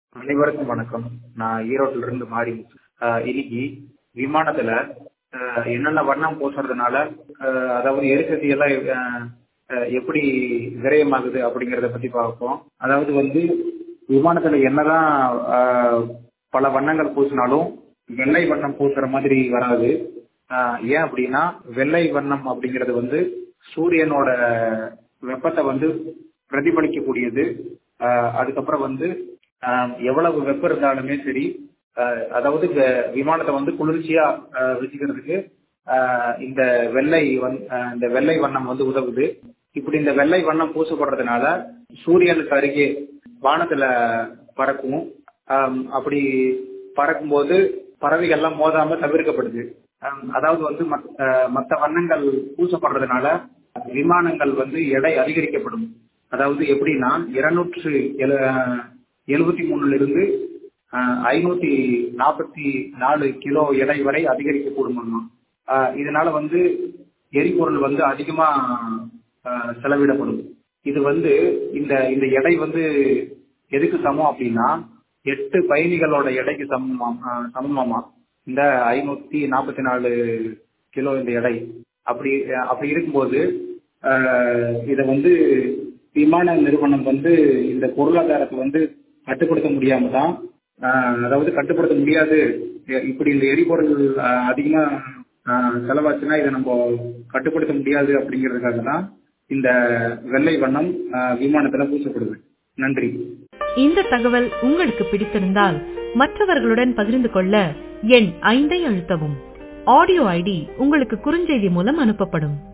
அனைவருக்கும் வணக்கம் நான் ஈரோட்டில இருந்து மாறி ஆஹ் இன்னைக்கு விமானத்துல ஆஹ் என்னென்ன வண்ணம் பூசுறதுனால ஆஹ் அதாவது எரிசக்தி எல்லாம் ஆஹ் ஆஹ் எப்படி விரயமாகுது அப்படிங்கறத பத்தி பார்ப்போம் அதாவது வந்து விமானத்துல என்னதான் ஆஹ் பல வண்ணங்கள் பூசினாலும் வெள்ளை வண்ணம் பூசுற மாதிரி வராது ஆஹ் ஏன் அப்படின்னா வெள்ளை வண்ணம் அப்படிங்கிறது வந்து சூரியனோட வெப்பத்தை வந்து பிரதிபலிக்கக்கூடியது ஆஹ் அதுக்கப்புறம் வந்து ஆஹ் எவ்வளவு வெப்பம் இருந்தாலுமே சரி ஆஹ் அதாவது வெ- விமானத்தை வந்து குளிர்ச்சியா ஆஹ் வச்சுக்கிறதுக்கு ஆஹ் இந்த வெள்ளை வண் ஆஹ் இந்த வெள்ளை வண்ணம் வந்து உதவுது இப்படி இந்த வெள்ளை வண்ணம் பூசப்படுறதுனால சூரியனுக்கு அருகே வானத்துல பறக்கும் ஆம், அப்படி பறக்கும்போது பறவைகள்லாம் மோதாம தவிர்க்கப்படுது ஆம், அதாவது வந்து மத்- ஆஹ் மத்த வண்ணங்கள் பூசப்படுறதுனால விமானங்கள் வந்து எடை அதிகரிக்கப்படும் அதாவது எப்படின்னா இருநூற்று எழுபத்தி மூணுல இருந்து ஐநூத்தி நாற்பத்தி நாலு கிலோ எடை வரை அதிகரிக்கக்கூடும் இதனால வந்து எரிபொருள் வந்து அதிகமா ஆஹ் செலவிடப்படும் இது வந்து இந்த இந்த எடை வந்து எதுக்கு சமம் அப்படின்னா எட்டு பயணிகளோட எடைக்கு சமமாம் ஆஹ் சமமாமா இந்த ஐநூத்தி நாற்பத்தி நாலு கிலோ இந்த எடை அப்படி அப்படி இருக்கும்போது ஆஹ் இதை வந்து விமான நிறுவனம் வந்து இந்த பொருளாதாரத்தை வந்து கட்டுப்படுத்த முடியாம தான் ஆஹ் அதாவது கட்டுப்படுத்த முடியாது எ- இப்படி இந்த எரிபொருள் ஆஹ் அதிகமா ஆஹ் செலவாச்சுன்னா இதை நம்ம கட்டுப்படுத்த முடியாது அப்படிங்கிறதுக்காக தான் இந்த வெள்ளை வண்ணம் ஆஹ் விமானத்துல பூசப்படுது நன்றி இந்த தகவல் உங்களுக்கு பிடித்திருந்தால் மற்றவர்களுடன் பகிர்ந்து கொள்ள எண் ஐந்தை அழுத்தவும் ஆடியோ ஐடி உங்களுக்கு குறுஞ்செய்தி மூலம் அனுப்பப்படும்